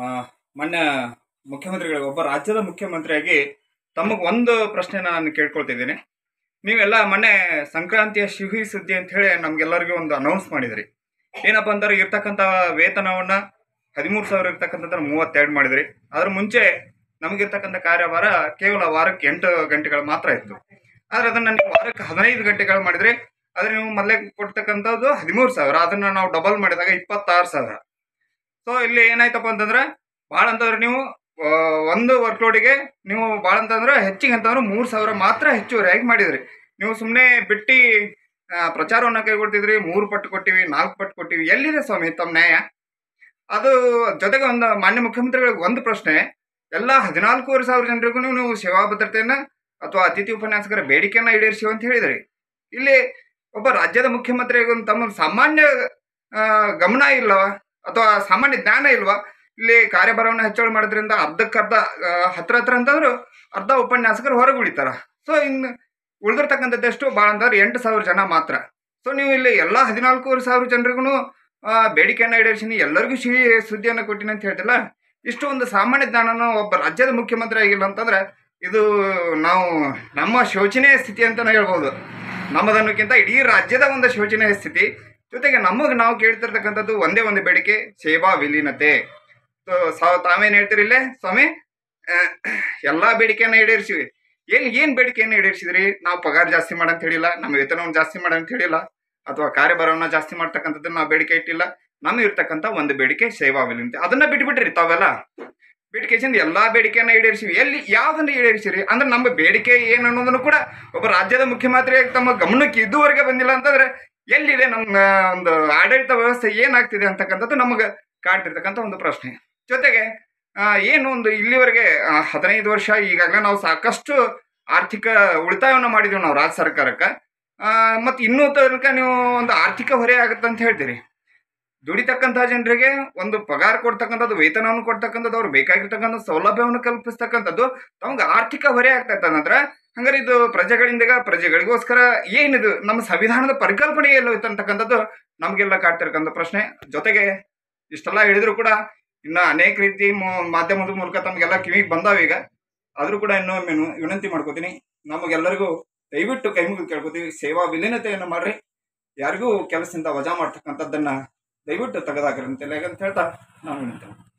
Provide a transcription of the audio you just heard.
ಆ, ಮಾನ್ಯ ಮುಖ್ಯಮಂತ್ರಿಗಳಿಗೆ ಒಬ್ಬ ರಾಜ್ಯದ ಮುಖ್ಯಮಂತ್ರಿಯಾಗಿ ತಮಗೆ ಒಂದು ಪ್ರಶ್ನೆನ ನಾನು ಕೇಳ್ಕೊಳ್ತಿದ್ದೀನಿ ನೀವೆಲ್ಲ ಮೊನ್ನೆ ಸಂಕ್ರಾಂತಿಯ ಸಿಹಿ ಸುದ್ದಿ ಅಂತ ಹೇಳಿ ನಮ್ಗೆಲ್ಲರಿಗೂ ಒಂದು ಅನೌನ್ಸ್ ಮಾಡಿದ್ರಿ ಏನಪ್ಪ ಅಂದ್ರೆ ಇರ್ತಕ್ಕಂಥ ವೇತನವನ್ನ ಹದಿಮೂರು ಸಾವಿರ ಇರ್ತಕ್ಕಂಥದ್ದನ್ನ ಮೂವತ್ತೆರಡು ಮಾಡಿದ್ರಿ ಅದ್ರ ಮುಂಚೆ ನಮಗಿರ್ತಕ್ಕಂಥ ಕಾರ್ಯಭಾರ ಕೇವಲ ವಾರಕ್ಕೆ ಎಂಟು ಗಂಟೆಗಳು ಮಾತ್ರ ಇತ್ತು ಆದ್ರೆ ಅದನ್ನ ನೀವು ವಾರಕ್ಕೆ ಹದಿನೈದು ಗಂಟೆಗಳು ಮಾಡಿದ್ರಿ ಆದ್ರೆ ನೀವು ಮೊದಲೇ ಕೊಡ್ತಕ್ಕಂಥದ್ದು ಹದಿಮೂರು ಸಾವಿರ ಅದನ್ನ ನಾವು ಡಬಲ್ ಮಾಡಿದಾಗ ಇಪ್ಪತ್ತಾರು ಸಾವಿರ ಸೊ ಇಲ್ಲಿ ಏನಾಯ್ತಪ್ಪ ಅಂತಂದ್ರೆ ಭಾಳ ಅಂತಂದ್ರೆ ನೀವು ಆ, ಒಂದು ವರ್ಕ್ಲೋಡಿಗೆ ನೀವು ಭಾಳ ಅಂತಂದ್ರೆ ಹೆಚ್ಚಿಗೆ ಅಂತಂದ್ರೆ ಮೂರು ಸಾವಿರ ಮಾತ್ರ ಹೆಚ್ಚುವರಿಯಾಗಿ ಮಾಡಿದ್ರಿ ನೀವು ಸುಮ್ಮನೆ ಬಿಟ್ಟು ಆ, ಪ್ರಚಾರವನ್ನ ಕೈಗೊಳ್ತಿದ್ರಿ ಮೂರು ಪಟ್ಟು ಕೊಟ್ಟಿವಿ ನಾಲ್ಕು ಪಟ್ಟು ಕೊಟ್ಟಿವಿ ಎಲ್ಲಿದೆ ಸ್ವಾಮಿ ತಮ್ಮ ನ್ಯಾಯ ಅದು ಜೊತೆಗೆ ಒಂದು ಮಾನ್ಯ ಮುಖ್ಯಮಂತ್ರಿಗಳಿಗೆ ಒಂದು ಪ್ರಶ್ನೆ ಎಲ್ಲ ಹದಿನಾಲ್ಕೂವರೆ ಸಾವಿರ ಜನರಿಗೂ ನೀವು ಸೇವಾ ಭದ್ರತೆಯನ್ನ ಅಥವಾ ಅತಿಥಿ ಉಪನ್ಯಾಸಕರ ಬೇಡಿಕೆಯನ್ನ ಈಡೇರಿಸಿ ಅಂತ ಹೇಳಿದ್ರಿ ಇಲ್ಲಿ ಒಬ್ಬ ರಾಜ್ಯದ ಮುಖ್ಯಮಂತ್ರಿಗೂ ತಮ್ಮ ಸಾಮಾನ್ಯ ಆ, ಗಮನ ಇಲ್ಲವಾ ಅಥವಾ ಸಾಮಾನ್ಯ ಜ್ಞಾನ ಇಲ್ವಾ ಇಲ್ಲಿ ಕಾರ್ಯಭಾರವನ್ನು ಹೆಚ್ಚಳ ಮಾಡೋದ್ರಿಂದ ಅರ್ಧಕ್ಕರ್ಧ ಆ, ಹತ್ರ ಹತ್ರ ಅಂತಂದ್ರು ಅರ್ಧ ಉಪನ್ಯಾಸಕರು ಹೊರಗೆ ಉಳಿತಾರ ಸೊ ಇನ್ನು ಉಳಿದಿರ್ತಕ್ಕಂಥದ್ದೆಷ್ಟು ಭಾಳ ಅಂತಂದ್ರೆ ಎಂಟು ಸಾವಿರ ಜನ ಮಾತ್ರ ಸೊ ನೀವು ಇಲ್ಲಿ ಎಲ್ಲ ಹದಿನಾಲ್ಕೂವರೆ ಸಾವಿರ ಜನರಿಗೂ ಬೇಡಿಕೆಯನ್ನು ಈಡೇರಿಸಿನಿ ಎಲ್ಲರಿಗೂ ಸಿಹಿ ಸುದ್ದಿಯನ್ನು ಕೊಟ್ಟಿನಿ ಅಂತ ಹೇಳ್ತಿಲ್ಲ ಇಷ್ಟು ಒಂದು ಸಾಮಾನ್ಯ ಜ್ಞಾನನ ಒಬ್ಬ ರಾಜ್ಯದ ಮುಖ್ಯಮಂತ್ರಿ ಆಗಿಲ್ಲ ಅಂತಂದ್ರೆ ಇದು ನಾವು ನಮ್ಮ ಶೋಚನೀಯ ಸ್ಥಿತಿ ಅಂತಲೇ ಹೇಳ್ಬೋದು ನಮ್ಮದನ್ನೋಕ್ಕಿಂತ ಇಡೀ ರಾಜ್ಯದ ಒಂದು ಶೋಚನೀಯ ಸ್ಥಿತಿ ಜೊತೆಗೆ ನಮಗೆ ನಾವು ಕೇಳ್ತಿರ್ತಕ್ಕಂಥದ್ದು ಒಂದೇ ಒಂದು ಬೇಡಿಕೆ ಸೇವಾ ವಿಲೀನತೆ ಸೊ ಸಾವ್ ತಾವೇನು ಹೇಳ್ತೀರಿ ಇಲ್ಲೇ ಸ್ವಾಮಿ ಎಲ್ಲ ಬೇಡಿಕೆಯನ್ನು ಈಡೇರಿಸಿವಿ ಏನು ಏನು ಬೇಡಿಕೆಯನ್ನು ಈಡೇರಿಸಿದ್ರಿ ನಾವು ಪಗಾರ ಜಾಸ್ತಿ ಮಾಡಂತ ಹೇಳಿಲ್ಲ ನಮ್ಮ ವೇತನವನ್ನು ಜಾಸ್ತಿ ಮಾಡಂತ ಹೇಳಿಲ್ಲ ಅಥವಾ ಕಾರ್ಯಭಾರವನ್ನು ಜಾಸ್ತಿ ಮಾಡ್ತಕ್ಕಂಥದ್ದನ್ನ ನಾವು ಬೇಡಿಕೆ ಇಟ್ಟಿಲ್ಲ ನಮಗೆ ಇರ್ತಕ್ಕಂಥ ಒಂದು ಬೇಡಿಕೆ ಸೇವಾ ವಿಲೀನತೆ ಅದನ್ನ ಬಿಟ್ಬಿಟ್ರಿ ತಾವೆಲ್ಲ ಬೇಡಿಕೆಸಿಂದ ಎಲ್ಲಾ ಬೇಡಿಕೆಯನ್ನ ಈಡೇರಿಸಿವಿ ಎಲ್ಲಿ ಯಾವ್ದನ್ನ ಈಡೇರಿಸಿರಿ ಅಂದ್ರೆ ನಮ್ಮ ಬೇಡಿಕೆ ಏನು ಅನ್ನೋದನ್ನು ಕೂಡ ಒಬ್ಬ ರಾಜ್ಯದ ಮುಖ್ಯಮಂತ್ರಿ ತಮ್ಮ ಗಮನಕ್ಕೆ ಇದುವರೆಗೆ ಬಂದಿಲ್ಲ ಅಂತಂದ್ರೆ ಎಲ್ಲಿದೆ ನಮ್ಮ ಒಂದು ಆಡಳಿತ ವ್ಯವಸ್ಥೆ ಏನಾಗ್ತಿದೆ ಅಂತಕ್ಕಂಥದ್ದು ನಮಗೆ ಕಾಡ್ತಿರ್ತಕ್ಕಂಥ ಒಂದು ಪ್ರಶ್ನೆ ಜೊತೆಗೆ ಆ, ಏನು ಒಂದು ಇಲ್ಲಿವರೆಗೆ ಆ, ಹದಿನೈದು ವರ್ಷ ಈಗಾಗಲೇ ನಾವು ಸಾಕಷ್ಟು ಆರ್ಥಿಕ ಉಳಿತಾಯವನ್ನು ಮಾಡಿದ್ದೀವಿ ನಾವು ರಾಜ್ಯ ಸರ್ಕಾರಕ್ಕೆ ಮತ್ತು ಇನ್ನೂ ತನಕ ನೀವು ಒಂದು ಆರ್ಥಿಕ ಹೊರೆ ಆಗುತ್ತೆ ಅಂತ ಹೇಳ್ತೀರಿ ದುಡಿತಕ್ಕಂಥ ಜನರಿಗೆ ಒಂದು ಪಗಾರ ಕೊಡ್ತಕ್ಕಂಥದ್ದು ವೇತನವನ್ನು ಕೊಡ್ತಕ್ಕಂಥದ್ದು ಅವ್ರು ಬೇಕಾಗಿರ್ತಕ್ಕಂಥ ಸೌಲಭ್ಯವನ್ನು ಕಲ್ಪಿಸ್ತಕ್ಕಂಥದ್ದು ತಮ್ಗೆ ಆರ್ಥಿಕ ಹೊರೆ ಆಗ್ತೈತೆ ಅಂದ್ರೆ ಹಂಗಾರೆ ಇದು ಪ್ರಜೆಗಳಿಂದ ಪ್ರಜೆಗಳಿಗೋಸ್ಕರ ಏನಿದು ನಮ್ಮ ಸಂವಿಧಾನದ ಪರಿಕಲ್ಪನೆ ಎಲ್ಲೋ ಇತ್ತು ಅಂತಕ್ಕಂಥದ್ದು ನಮಗೆಲ್ಲ ಕಾಡ್ತಿರ್ತಕ್ಕಂಥ ಪ್ರಶ್ನೆ ಜೊತೆಗೆ ಇಷ್ಟೆಲ್ಲ ಹೇಳಿದ್ರು ಕೂಡ ಇನ್ನು ಅನೇಕ ರೀತಿ ಮು- ಮಾಧ್ಯಮದ ಮೂಲಕ ತಮಗೆಲ್ಲ ಕಿವಿಗೆ ಬಂದಾವ ಈಗ ಆದರೂ ಕೂಡ ಇನ್ನೊಮ್ಮೆ ವಿನಂತಿ ಮಾಡ್ಕೋತೀನಿ ನಮಗೆಲ್ಲರಿಗೂ ದಯವಿಟ್ಟು ಕೈ ಮುಗಿದು ಕೇಳ್ಕೊತೀವಿ ಸೇವಾ ವಿಲೀನತೆಯನ್ನು ಮಾಡ್ರಿ ಯಾರಿಗೂ ಕೆಲಸದಿಂದ ವಜಾ ಮಾಡ್ತಕ್ಕಂಥದ್ದನ್ನ ದಯವಿಟ್ಟು ತೆಗೆದಾಕ್ರಿ ಅಂತ ಹೇಳ್ತಾ ನಾನು ವಿನಂತಿ ಮಾಡ್ತೀನಿ.